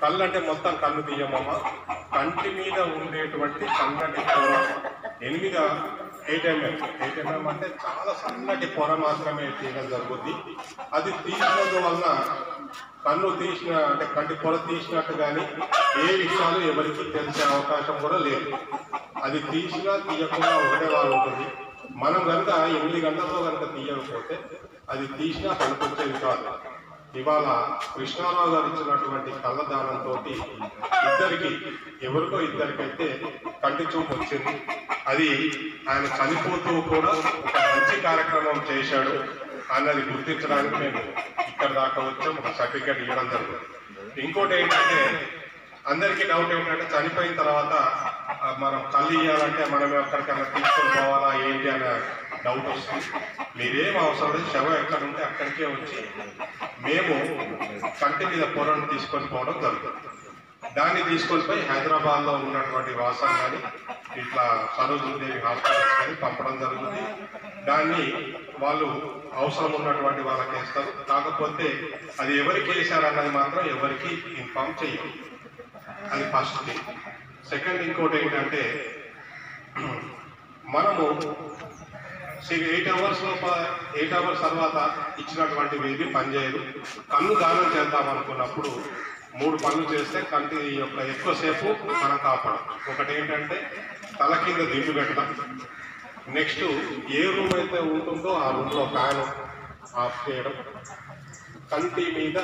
కళ్ళు అంటే మొత్తం కళ్ళు తీయమమ్మ కంటి మీద ఉండేటువంటి సన్నటి పొర ఎనిమిది ఎయిట్ ఎంఎం ఎయిట్ ఎంఎం అంటే చాలా సన్నటి పొర మాత్రమే తీయడం జరుగుద్ది అది తీసినందువలన కన్ను తీసిన అంటే కంటి పొర తీసినట్టు కానీ ఏ విషయాలు ఎవరికి తెలిసే అవకాశం కూడా లేదు అది తీసినా తీయకుండా ఒకటే వారు ఉంటుంది మనం కనుక ఎనిమిది గంటల్లో కనుక తీయకపోతే అది తీసినా పనికొచ్చేది కాదు ఇవాళ కృష్ణారావు గారు ఇచ్చినటువంటి కళ్ళదానంతో ఇద్దరికి ఎవరికో ఇద్దరికైతే కంటి చూపు వచ్చింది అది ఆయన చనిపోతూ కూడా ఒక మంచి కార్యక్రమం చేశాడు అన్నది గుర్తించడానికి మేము ఇక్కడ దాకా వచ్చాం ఒక సర్టిఫికేట్ ఇవ్వడం జరుగుతుంది ఇంకోటి ఏంటంటే అందరికీ డౌట్ ఏంటంటే చనిపోయిన తర్వాత ఆ, మనం కళ్ళు ఇవ్వాలంటే మనం ఎక్కడికైనా తీసుకొని పోవాలా ఏంటి అనే డౌట్ వస్తుంది మీరేం అవసరం లేదు శవం ఎక్కడ ఉంటే అక్కడికే వచ్చి మేము కంటి మీద పొరను తీసుకొని పోవడం జరుగుతుంది దాన్ని తీసుకొని పోయి హైదరాబాద్లో ఉన్నటువంటి వాసం కానీ ఇట్లా సరోజుదేవి హాస్పిటల్స్ కానీ పంపడం జరుగుతుంది దాన్ని వాళ్ళు అవసరం ఉన్నటువంటి వాళ్ళకి వేస్తారు కాకపోతే అది ఎవరికి వేశారన్నది మాత్రం ఎవరికి ఇన్ఫామ్ చేయరు అది ఫస్ట్ థింగ్ సెకండ్ ఇంకోటి ఏంటంటే మనము ఎయిట్ అవర్స్ లోప ఎయిట్ అవర్స్ తర్వాత ఇచ్చినటువంటి ఏది పనిచేయదు కన్ను దానం చేద్దాం అనుకున్నప్పుడు మూడు పనులు చేస్తే కంటి యొక్క ఎక్కువసేపు మనం కాపాడం ఒకటి ఏంటంటే తల కింద దిండు పెట్టడం నెక్స్ట్ ఏ రూమ్ అయితే ఉంటుందో ఆ రూమ్లో ఫ్యాన్ ఆఫ్ చేయడం కంటి మీద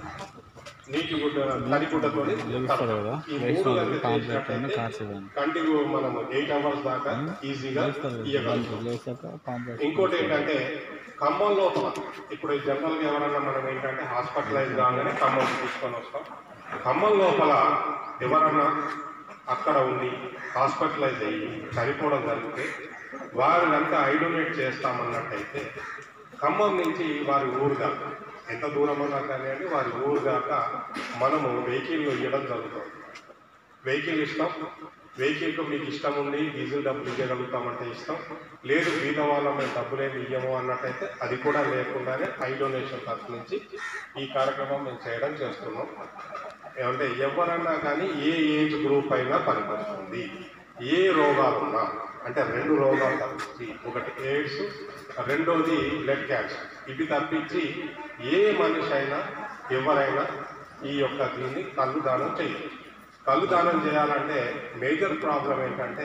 నీటి గుడ్డ తడి గుడ్డతో లేస్తాడు కదా ఈ మూడు లేచిన కనుక కాంప్లెక్ట్ అయినా చేసినట్టయితే కార్డ్స్ ఇవ్వండి కంటికి మనం ఎయిట్ అవర్స్ దాకా ఈజీగా ఇవ్వగలుగుతాం లేచాక కాంప్లెక్ట్ ఇంకోటి ఏంటంటే ఖమ్మం లోపల ఇప్పుడు జనరల్గా ఎవరన్నా మనం ఏంటంటే హాస్పిటలైజ్ కాగానే ఖమ్మం తీసుకొని వస్తాం ఖమ్మం లోపల ఎవరన్నా అక్కడ ఉండి హాస్పిటలైజ్ అయ్యి చనిపోవడం జరిగితే వారు కనుక ఐడొనేట్ చేస్తామన్నట్టయితే ఖమ్మం నుంచి వారి ఊరు దాకా ఎంత దూరం అన్నా కానివ్వండి వారి ఊరు దాకా మనము వెహికల్ ఇవ్వడం జరుగుతుంది వెహికల్ ఇస్తాం వెహికల్కి మీకు ఇష్టం ఉంది డీజిల్ డబ్బులు ఇవ్వగలుగుతామంటే ఇస్తాం లేదు మిగతా వాళ్ళ మేము డబ్బులేమి ఇయ్యము అన్నట్టయితే అది కూడా లేకుండానే ఐ డొనేషన్ తరఫు నుంచి ఈ కార్యక్రమం మేము చేయడం చేస్తున్నాం ఏమంటే ఎవరన్నా కానీ ఏ ఏజ్ గ్రూప్ అయినా పనిపడుతుంది ఏ రోగాలున్నా అంటే రెండు రోగాలు తప్పించి ఒకటి ఎయిడ్స్ రెండోది బ్లడ్ క్యాన్సర్ ఇవి తప్పించి ఏ మనిషి అయినా ఎవరైనా ఈ యొక్క దీన్ని కళ్ళు దానం చేయవచ్చు కళ్ళు దానం చేయాలంటే మేజర్ ప్రాబ్లం ఏంటంటే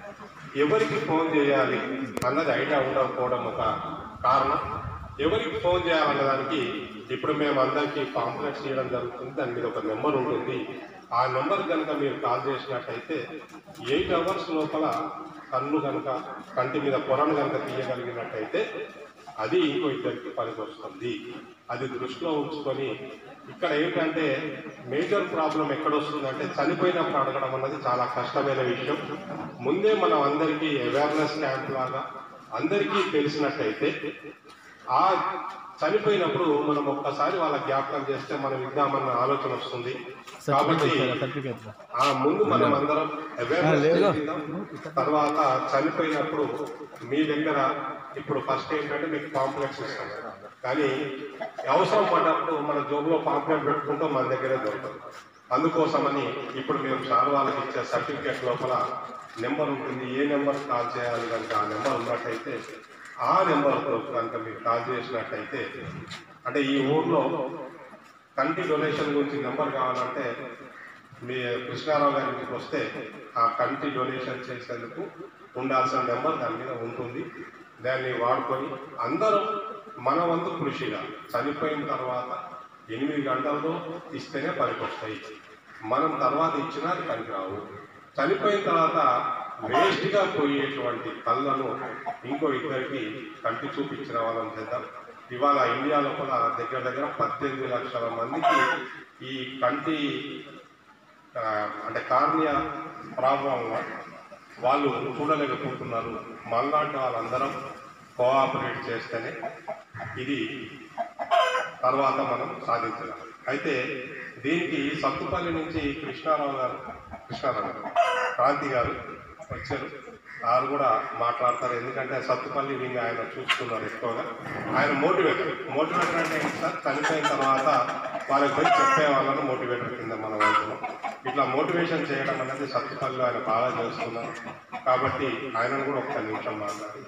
ఎవరికి ఫోన్ చేయాలి అన్నది ఐడియా ఉండకపోవడం ఒక కారణం ఎవరికి ఫోన్ చేయాలన్న దానికి ఇప్పుడు మేము అందరికీ కాంప్లెక్స్ చేయడం జరుగుతుంది దాని మీద ఒక నెంబర్ ఉంటుంది ఆ నెంబర్ కనుక మీరు కాల్ చేసినట్టయితే ఎయిట్ అవర్స్ లోపల కన్ను కనుక కంటి మీద పొరను కనుక తీయగలిగినట్టయితే అది ఇంకో ఇద్దరికి పనికి వస్తుంది అది దృష్టిలో ఉంచుకొని ఇక్కడ ఏంటంటే మేజర్ ప్రాబ్లం ఎక్కడ వస్తుందంటే చనిపోయినప్పుడు అడగడం అన్నది చాలా కష్టమైన విషయం ముందే మనం అందరికీ అవేర్నెస్ క్యాంప్ లాగా అందరికీ తెలిసినట్టయితే ఆ చనిపోయినప్పుడు మనం ఒక్కసారి వాళ్ళ జ్ఞాపకం చేస్తే మనం ఇద్దామన్న ఆలోచన వస్తుంది కాబట్టి సర్టిఫికేట్ ఆ ముందు మనం అందరం అవేర్నెస్ చేద్దాం తర్వాత చనిపోయినప్పుడు మీ దగ్గర ఇప్పుడు ఫస్ట్ ఏంటంటే మీకు కాంప్లెక్స్ ఇస్తాం కానీ అవసరం పడ్డప్పుడు మన జోబులో పాంప్లెట్ పెట్టుకుంటాం మన దగ్గరే దొరుకుతుంది అందుకోసమని ఇప్పుడు మేము సార్ వాళ్ళకి ఇచ్చే సర్టిఫికేట్ లోపల నెంబర్ ఉంటుంది ఏ నెంబర్ కాల్ చేయాలి కనుక ఆ నెంబర్ ఉన్నట్టయితే ఆ నెంబర్ కనుక మీరు కాల్ చేసినట్టయితే అంటే ఈ ఊర్లో కంటి డొనేషన్ గురించి నెంబర్ కావాలంటే మీ కృష్ణారావు గారి ఇంటికి వస్తే ఆ కంటి డొనేషన్ చేసేందుకు ఉండాల్సిన నెంబర్ దాని మీద ఉంటుంది దాన్ని వాడుకొని అందరం మన వంతు కృషిగా చనిపోయిన తర్వాత ఎనిమిది గంటల్లో ఇస్తేనే పనికొస్తాయి మనం తర్వాత ఇచ్చినా అది పనికిరావు చనిపోయిన తర్వాత వేస్ట్గా పోయేటువంటి కళ్ళను ఇంకో ఇద్దరికి కంటి చూపించిన వాళ్ళని చేద్దాం ఇవాళ ఇండియా లోపల దగ్గర దగ్గర పద్దెనిమిది లక్షల మందికి ఈ కంటి ఆ, అంటే కార్నియా ప్రాబ్లం వాళ్ళు చూడలేకపోతున్నారు మనలాంటి వాళ్ళందరం కోఆపరేట్ చేస్తేనే ఇది తర్వాత మనం సాధించగలం అయితే దీనికి సత్తుపల్లి నుంచి కృష్ణారావు గారు కృష్ణారావు గారు క్రాంతి గారు వచ్చారు వారు కూడా మాట్లాడతారు ఎందుకంటే సత్తుపల్లి వింగ్ ఆయన చూస్తున్నారు ఎక్కువగా ఆయన మోటివేటర్ మోటివేటర్ అంటే ఏంటి సార్ చనిపోయిన తర్వాత వాళ్ళకి పోయి చెప్పే వాళ్ళను మోటివేటర్ కింద మన వంతులు ఇట్లా మోటివేషన్ చేయడం అనేది సత్తుపల్లిలో ఆయన బాగా చేస్తున్నారు కాబట్టి ఆయనను కూడా ఒక్క నిమిషం మాట్లాడి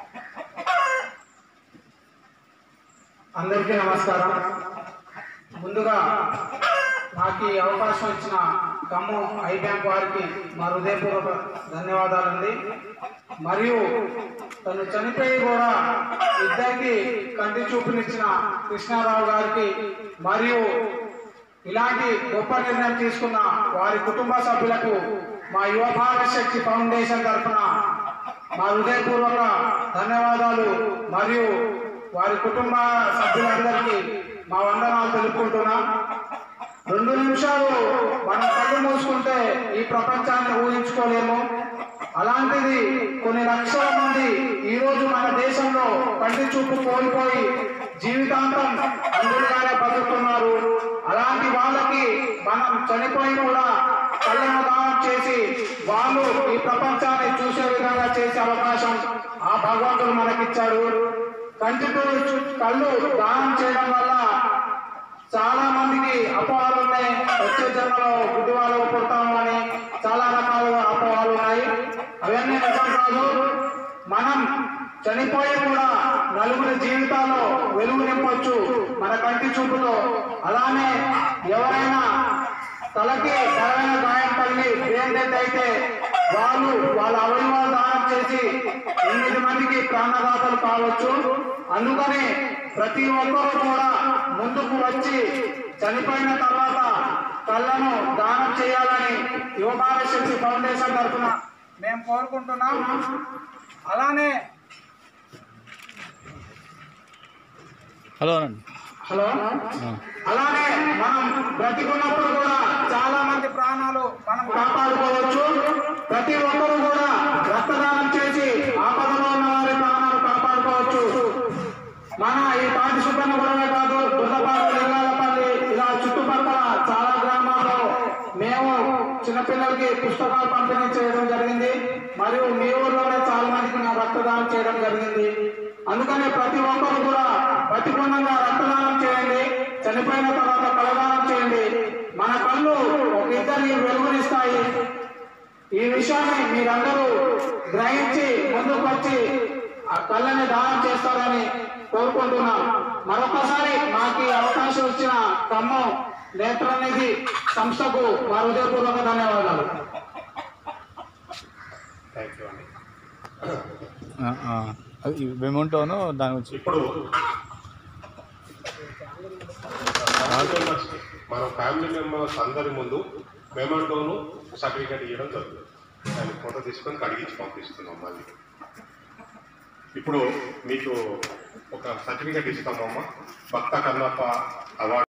అందరికీ నమస్కారం ముందుగా నాకు ఈ అవకాశం ఇచ్చిన ఖమ్మం ఐ బ్యాంక్ వారికి మా హృదయపూర్వక ధన్యవాదాలండి మరియు తను చనిపోయి కూడా ఇద్దరికి కంటి చూపునిచ్చిన కృష్ణారావు గారికి మరియు ఇలాంటి గొప్ప నిర్ణయం తీసుకున్న వారి కుటుంబ సభ్యులకు మా యువ భారత్ శక్తి ఫౌండేషన్ తరఫున మా హృదయపూర్వక ధన్యవాదాలు మరియు వారి కుటుంబ సభ్యులందరికీ మా వందనాలు తెలుపుకుంటున్నా రెండు నిమిషాలు మనం కళ్ళు మూసుకుంటే ఈ ప్రపంచాన్ని ఊహించుకోలేము అలాంటిది కొన్ని లక్షల మంది ఈ రోజు మన దేశంలో కంటి చూపు కోల్పోయి జీవితాంతం అందులుగానే బతుకుతున్నారు అలాంటి వాళ్ళకి మనం చనిపోయి కూడా కళ్ళను దానం చేసి వాళ్ళు ఈ ప్రపంచాన్ని చూసే విధంగా చేసే అవకాశం ఆ భగవంతుడు మనకిచ్చాడు కంటి చూ- కళ్ళు దానం చేయడం వల్ల చాలా మందికి అపోహలు ఉన్నాయి వచ్చే జన్మలో గుడ్డివాళ్ళు పుడతాము అని చాలా రకాల అపోహలు ఉన్నాయి అవన్నీ నిజం కాదు మనం చనిపోయి కూడా నలుగురి జీవితాల్లో వెలుగు నింపొచ్చు మన కంటి చూపుతో అలానే ఎవరైనా తలకి బలమైన గాయం తగిలి బ్రెయిన్ డెత్ అయితే వాళ్ళు వాళ్ళ అవయవాలు దానం చేసి ఎనిమిది మందికి ప్రాణదాతలు కావచ్చు అందుకని ప్రతి ఒక్కరూ కూడా ముందుకు వచ్చి చనిపోయిన తర్వాత కళ్ళను దానం చేయాలని యువకార శక్తి ఫౌండేషన్ తరఫున మేము కోరుకుంటున్నాం అలానే హలో అనండి హలో అలానే మనం బ్రతికున్నప్పుడు కూడా చాలా మంది ప్రాణాలు మనం కాపాడుకోవచ్చు ప్రతి ఒక్కరూ కూడా రక్తదానం చేసి ఆపదలో ఉన్న వారి ప్రాణాలు కాపాడుకోవచ్చు మన ఈ పాటి సుబ్బన్న గొడవే కాదు దుర్లపాడు లింగాలపల్లి ఇలా చుట్టుపక్కల చాలా గ్రామాల్లో మేము చిన్నపిల్లలకి పుస్తకాలు పంపిణీ చేయడం జరిగింది మరియు మీ ఊర్లోనే చాలా మందికి నా రక్తదానం చేయడం జరిగింది అందుకని ప్రతి ఒక్కరు కూడా బతికుండంగా రక్తదానం చేయండి చనిపోయిన తర్వాత కలదానం చేయండి మన కళ్ళు ఒక ఇద్దరికి వెలుగునిస్తాయి ఈ విషయాన్ని మీరందరూ గ్రహించి ముందుకు వచ్చి ఆ కళ్ళని దానం చేస్తారని కోరుకుంటున్నాం మరొకసారి మాకు ఈ అవకాశం ఇచ్చిన ఖమ్మం నేత్రనిధి సంస్థకు మా హృదయపూర్వక ధన్యవాదాలు థ్యాంక్ యూ అండి ఏముంటానో దాని గురించి ఇప్పుడు ఫ్యామిలీ మెంబర్స్ మన ఫ్యామిలీ మెంబర్స్ అందరి ముందు మెమంటోను సర్టిఫికేట్ ఇవ్వడం జరుగుతుంది దాన్ని ఫోటో తీసుకొని కడిగించి పంపిస్తున్నాం మళ్ళీ ఇప్పుడు మీకు ఒక సర్టిఫికేట్ ఇస్తామమ్మా భక్త కన్నప్ప అవార్డు